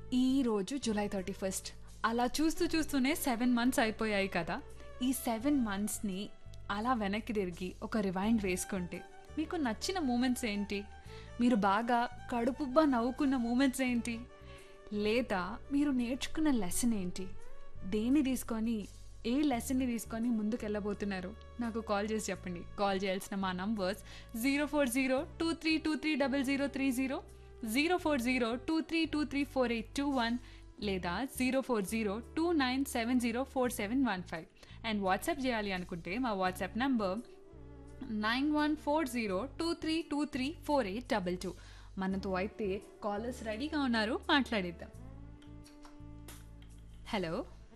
ఈ రోజు July thirty first అలా చూస్తూ చూస్తూనే సెవెన్ మంత్స్ అయిపోయాయి కదా ఈ సెవెన్ మంత్స్ని అలా వెనక్కి తిరిగి ఒక రివైండ్ వేసుకుంటే మీకు నచ్చిన మూమెంట్స్ ఏంటి మీరు బాగా కడుపుబ్బా నవ్వుకున్న మూమెంట్స్ ఏంటి లేదా మీరు నేర్చుకున్న లెసన్ ఏంటి దేన్ని తీసుకొని ఏ లెసన్ని తీసుకొని ముందుకు వెళ్ళబోతున్నారు నాకు కాల్ చేసి చెప్పండి కాల్ చేయాల్సిన మా numbers zero four zero two three two three double zero three zero zero four zero two three two three four eight two one లేదా zero four zero two nine seven zero four seven one five and WhatsApp చేయాలి అనుకుంటే మా WhatsApp number nine one four zero two three two three four eight double two మనతో అయితే callers రెడీగా ఉన్నారు మాట్లాడేద్దాం hello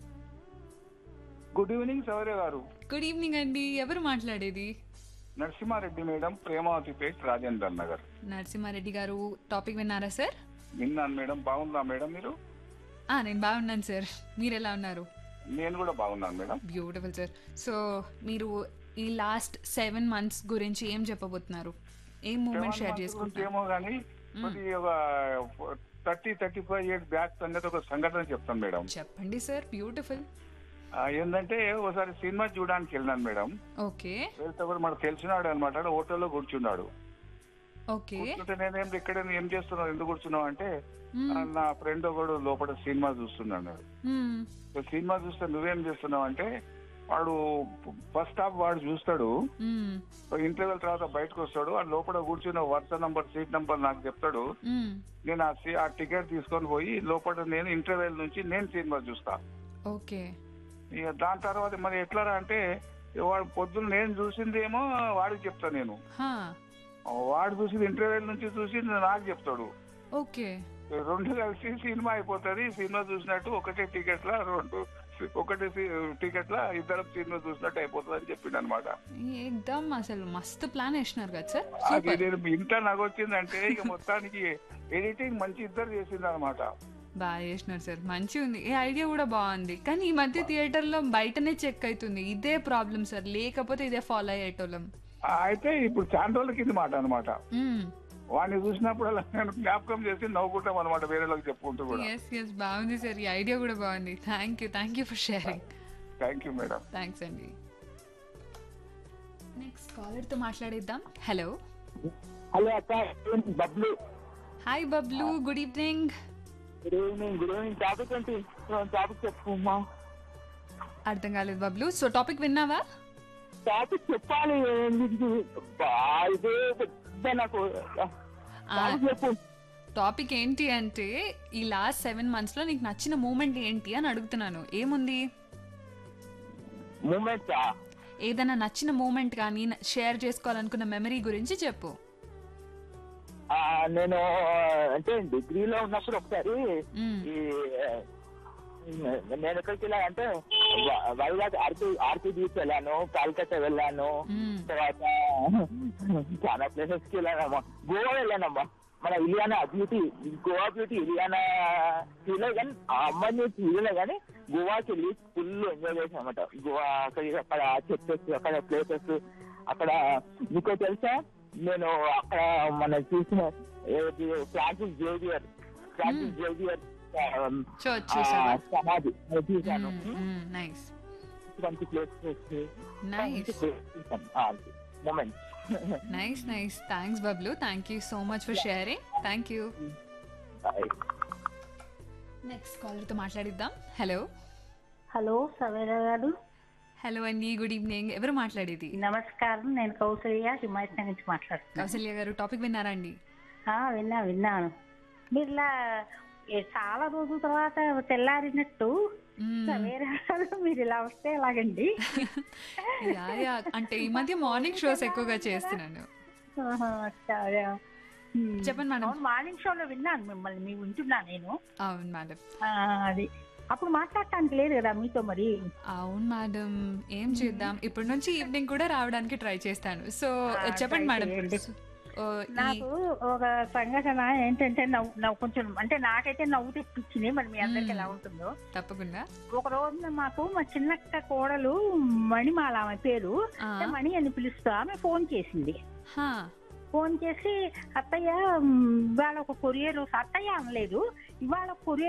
good evening Sourya గారు good evening అండి ఎవరు మాట్లాడేది నరసింహారెడ్డి మేడం ప్రేమావతిపేట్ రాజేందర్ నగర్ నరసింహారెడ్డి గారు టాపిక్ విన్నారా సార్ విన్నాను మేడం బాగుందా మేడం మీరు ఆ, నేను బాగున్నాను సార్ మీరు ఎలా ఉన్నారు నేను కూడా బాగున్నాను మేడం బ్యూటిఫుల్ సార్ సో మీరు ఈ లాస్ట్ సెవెన్ మంత్స్ గురించి ఏం చెప్పబోతున్నారు ఏం మూమెంట్ షేర్ గురించి చేసుకుంటారు ఏమో కానీ కొద్ది ఒక thirty thirty five years back సంగతి ఒక సంఘటన చెప్తాను మేడం చెప్పండి సార్ బ్యూటిఫుల్ ఆ, ఏంటంటే ఒకసారి సినిమా చూడడానికి వెళ్ళినాను మేడం ఓకే వెళ్తే కూడా మనకు తెలిసినాడు అనమాట హోటల్లో కూర్చున్నాడు ఓకే కూర్చుంటే నేనేం ఇక్కడ ఏం చేస్తున్నావు ఎందుకు కూర్చున్నావు అంటే మ్మ్. "ఆ, నా ఫ్రెండ్ ఒకడు లోపల సినిమా చూస్తున్నాడు మ్మ్. సో సినిమా చూస్తే నువ్వేం చేస్తున్నావు అంటే వాడు ఫస్ట్ హాఫ్ వాడు చూస్తాడు మ్మ్. ఇంటర్వెల్ తర్వాత బయటకు వస్తాడు ఆ లోపల కూర్చున్న వరుస నంబర్ సీట్ నంబర్ నాకు చెప్తాడు మ్మ్. నేను ఆ సీ- ఆ టికెట్ తీసుకొని పోయి లోపల నేను ఇంటర్వెల్ నుంచి నేను సినిమా చూస్తా ఓకే ఇక దాని తర్వాత మరి ఎట్లారా అంటే వాడు పొద్దున్న నేను చూసిందేమో వాడికి చెప్తా నేను హా వాడు చూసింది ఇంటర్వెల్ నుంచి చూసి నాకు చెప్తాడు ఓకే రెండు కలిసి సినిమా అయిపోతుంది సినిమా చూసినట్టు ఒకటే టికెట్ లా రెండు ఒకటి టికెట్ లా ఇద్దరం సినిమా చూసినట్టు అయిపోతుంది అని చెప్పిండు అనమాట ఏకదమ్ అసలు మస్తు ప్లాన్ వేసినారు కదా సార్ అది సూపర్ నేను ఇంత నాకు వచ్చిందంటే ఇక మొత్తానికి ఎడిటింగ్ మంచి ఇద్దరు చేసింది అనమాట బాగా చేసినారు సార్ మంచిగా ఉంది ఈ ఐడియా కూడా బాగుంది కానీ ఈ మధ్య థియేటర్లో బయటనే చెక్ అవుతుంది ఇదే ప్రాబ్లం సార్ లేకపోతే ఇదే ఫాలో అయ్యేటోళ్ళం అయితే ఇప్పుడు చాలా రోజుల కింద మాట అనమాట మ్మ్. వాడిని చూసినప్పుడు అలా నేను జ్ఞాపకం చేసి నవ్వుకుంటాం అనమాట వేరే వాళ్ళకి చెప్పుకుంటూ కూడా ఎస్ ఎస్ బాగుంది సార్ ఈ ఐడియా కూడా బాగుంది thank you thank you for sharing thank you madam thanks అండి నెక్స్ట్ కాలర్తో మాట్లాడేద్దాం హలో హలో అక్క ఏంటి Bablu hi Bablu good evening good evening good evening topic ఏంటి టాపిక్ చెప్పు అమ్మా అర్థం కాలేదు బబ్లు సో టాపిక్ విన్నావా టాపిక్ చెప్పాలి ఏంటి బా, ఇదే పెద్ద నాకు టాపిక్ చెప్పు టాపిక్ ఏంటి అంటే ఈ లాస్ట్ సెవెన్ మంత్స్లో నీకు నచ్చిన మూమెంట్ ఏంటి అని అడుగుతున్నాను ఏముంది మూమెంట్స్ ఏదైనా నచ్చిన మూమెంట్ కానీ షేర్ చేసుకోవాలనుకున్న మెమరీ గురించి చెప్పు నేను అంటే డిగ్రీలో ఉన్నప్పుడు ఒకసారి మ్మ్. ఈ నేను ఎక్కడికి వెళ్ళాను అంటే వై- వైజాగ్ ఆర్పి ఆర్పి బీచ్ వెళ్ళాను కాల్కట్టా వెళ్ళాను మ్మ్. తర్వాత చాలా ప్లేసెస్ కి వెళ్ళానమ్మా గోవా వెళ్ళానమ్మా మన ఇలియానా బ్యూటీ గోవా బ్యూటీ ఇలియానా చూడలే కానీ ఆ అమ్మాయిని చూడలే కానీ గోవాకి వెళ్ళి ఫుల్ ఎంజాయ్ చేసామన్నమాట గోవా అక్కడ అక్కడ చెప్తేస్ అక్కడ ప్లేసెస్ అక్కడ మీకు తెలుసా నేను అక్కడ మన చూసిన ఫ్రాన్సిస్ జేవియర్ ఫ్రాన్సిస్ జేవియర్ చూ చూసావా సమాధి అది చూశాను నైస్ మంచి places nice moment nice nice thanks Bablu thank you so much for sharing thank you next కాలర్తో మాట్లాడిద్దాం హలో హలో సవేరా గారు హలో అండి గుడ్ ఈవినింగ్ ఎవరు మాట్లాడేది నమస్కారం నేను కౌసల్య హిమాయత్ నుంచి మాట్లాడుతున్నాను కౌసల్య గారు టాపిక్ విన్నారా అండి ఆ, విన్నా విన్నాను మీరు ఇలా ఏ, చాలా రోజుల తర్వాత తెల్లారినట్టు మ్మ్. సవేరా గారు మీరు ఇలా వస్తే ఎలాగండి యా యా అంటే ఈ మధ్య మార్నింగ్ షోస్ ఎక్కువగా చేస్తున్నాను ఆహా, సరే. హ్మ్. చెప్పండి మేడం అవును మార్నింగ్ షోలో విన్నాను మిమ్మల్ని మీ వింటున్నా నేను అవును మేడం ఆ, అది అప్పుడు మాట్లాడటానికి లేదు కదా మీతో మరి అవును మేడం ఏం చేద్దాం ఇప్పటి నుంచి ఈవినింగ్ కూడా రావడానికి ట్రై చేస్తాను సో ఆ, చెప్పండి try మేడం చేయండి. ఓ, ఈ- నాకు ఒక సంఘటన ఏంటంటే నవ్వు నవ్వు కొంచెం అంటే నాకైతే నవ్వు తెప్పించింది మరి మీ అందరికి ఎలా ఉంటుందో తప్పకుండా ఒక రోజున మాకు మా చిన్నక్క కోడలు మణిమాల ఆమె పేరు ఆ, అంటే మణి అని పిలుస్తూ ఆమె ఫోన్ చేసింది హా, ఫోన్ చేసి అత్తయ్య మ్, ఇవాళ ఒక కొరియర్ అత్తయ్య అనలేదు ఇవాళ కొరియర్